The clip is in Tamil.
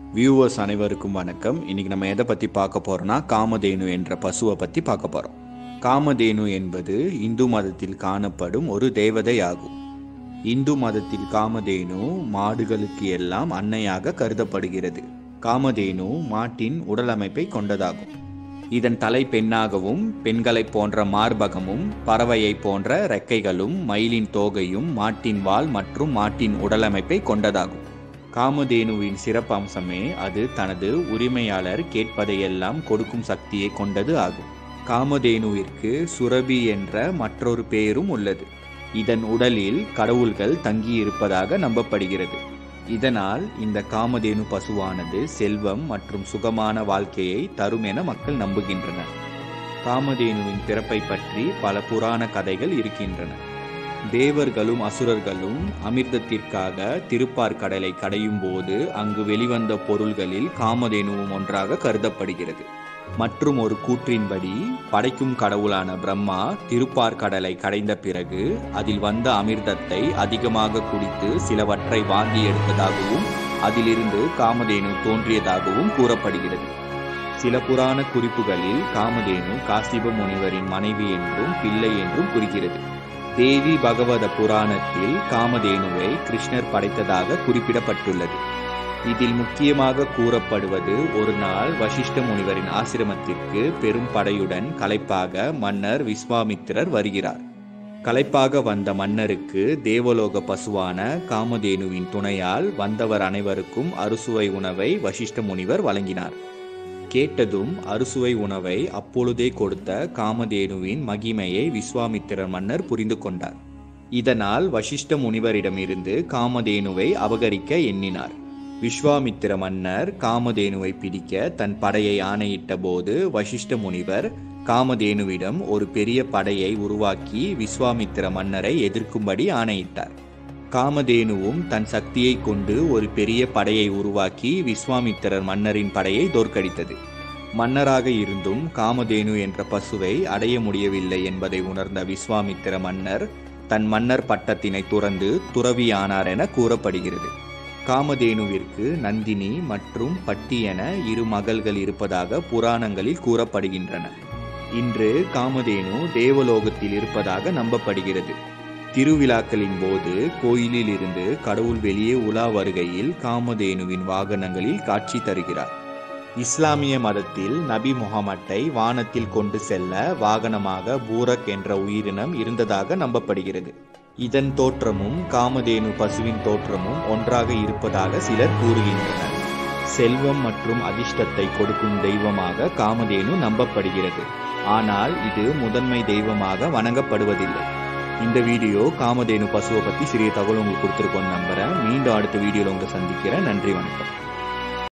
வியூவர்ஸ் அனைவருக்கும் வணக்கம் இன்னைக்கு நம்ம எதை பற்றி பார்க்க போறோம்னா காமதேனு என்ற பசுவை பற்றி பார்க்க போகிறோம் காமதேனு என்பது இந்து மதத்தில் காணப்படும் ஒரு தேவதை ஆகும் இந்து மதத்தில் காமதேனு மாடுகளுக்கு எல்லாம் அன்னையாக கருதப்படுகிறது காமதேனு மாட்டின் உடலமைப்பை கொண்டதாகும் இதன் தலை பெண்ணாகவும் பெண்களைப் போன்ற மார்பகமும் பறவையைப் போன்ற ரெக்கைகளும் மயிலின் தோகையும் மாட்டின் வால் மற்றும் மாட்டின் உடலமைப்பை கொண்டதாகும் காமதேனுவின் சிறப்பம்சமே அது தனது உரிமையாளர் கேட்பதையெல்லாம் கொடுக்கும் சக்தியை கொண்டது ஆகும் காமதேனுவிற்கு சுரபி என்ற மற்றொரு பெயரும் உள்ளது இதன் உடலில் கடவுள்கள் தங்கியிருப்பதாக நம்பப்படுகிறது இதனால் இந்த காமதேனு பசுவானது செல்வம் மற்றும் சுகமான வாழ்க்கையை தரும் என மக்கள் நம்புகின்றனர் காமதேனுவின் பிறப்பை பற்றி பல புராண கதைகள் இருக்கின்றன தேவர்களும் அசுரர்களும் அமிர்தத்திற்காக திருப்பார் கடலை கடையும் போது அங்கு வெளிவந்த பொருள்களில் காமதேனுவும் ஒன்றாக கருதப்படுகிறது மற்றும் ஒரு கூற்றின்படி படைக்கும் கடவுளான பிரம்மா திருப்பார் கடலை கடைந்த பிறகு அதில் வந்த அமிர்தத்தை அதிகமாக குடித்து சிலவற்றை வாங்கி எடுத்ததாகவும் அதிலிருந்து காமதேனு தோன்றியதாகவும் கூறப்படுகிறது சில புராண குறிப்புகளில் காமதேனு காசிப முனிவரின் மனைவி என்றும் பிள்ளை என்றும் குறிக்கிறது தேவி பகவத புராணத்தில் காமதேனுவை கிருஷ்ணர் படைத்ததாக குறிப்பிடப்பட்டுள்ளது இதில் முக்கியமாக கூறப்படுவது ஒரு நாள் வசிஷ்ட முனிவரின் ஆசிரமத்திற்கு பெரும் படையுடன் களைப்பாக மன்னர் விஸ்வாமித்திரர் வருகிறார் களைப்பாக வந்த மன்னருக்கு தேவலோக பசுவான காமதேனுவின் துணையால் வந்தவர் அனைவருக்கும் அறுசுவை உணவை வசிஷ்ட முனிவர் வழங்கினார் கேட்டதும் அறுசுவை உணவை அப்பொழுதே கொடுத்த காமதேனுவின் மகிமையை விஸ்வாமித்திரர் மன்னர் புரிந்து கொண்டார் இதனால் வசிஷ்ட முனிவரிடமிருந்து காமதேனுவை அபகரிக்க எண்ணினார் விஸ்வாமித்திர மன்னர் காமதேனுவை பிடிக்க தன் படையை ஆணையிட்ட போது வசிஷ்ட முனிவர் காமதேனுவிடம் ஒரு பெரிய படையை உருவாக்கி விஸ்வாமித்திர மன்னரை எதிர்க்கும்படி ஆணையிட்டார் காமதேனுவும் தன் சக்தியை கொண்டு ஒரு பெரிய படையை உருவாக்கி விஸ்வாமித்திரர் மன்னரின் படையை தோற்கடித்தது மன்னராக இருந்தும் காமதேனு என்ற பசுவை அடைய முடியவில்லை என்பதை உணர்ந்த விஸ்வாமித்திர மன்னர் தன் மன்னர் பட்டத்தினை துறந்து துறவியானார் என கூறப்படுகிறது காமதேனுவிற்கு நந்தினி மற்றும் பட்டி என இரு மகள்கள் இருப்பதாக புராணங்களில் கூறப்படுகின்றன இன்று காமதேனு தேவலோகத்தில் இருப்பதாக நம்பப்படுகிறது திருவிழாக்களின் போது கோயிலில் இருந்து கடவுள் வெளியே உலா வருகையில் காமதேனுவின் வாகனங்களில் காட்சி தருகிறார் இஸ்லாமிய மதத்தில் நபி முகமட்டை வானத்தில் கொண்டு செல்ல வாகனமாக பூரக் என்ற உயிரினம் இருந்ததாக நம்பப்படுகிறது இதன் தோற்றமும் காமதேனு பசுவின் தோற்றமும் ஒன்றாக இருப்பதாக சிலர் கூறுகின்றனர் செல்வம் மற்றும் அதிர்ஷ்டத்தை கொடுக்கும் தெய்வமாக காமதேனு நம்பப்படுகிறது ஆனால் இது முதன்மை தெய்வமாக வணங்கப்படுவதில்லை இந்த வீடியோ காமதேனு பசுவை பற்றி சிறிய தகவல் உங்களுக்கு கொடுத்துருக்கோன்னு நம்புறேன் மீண்டும் அடுத்த வீடியோவில் உங்களை சந்திக்கிறேன் நன்றி வணக்கம்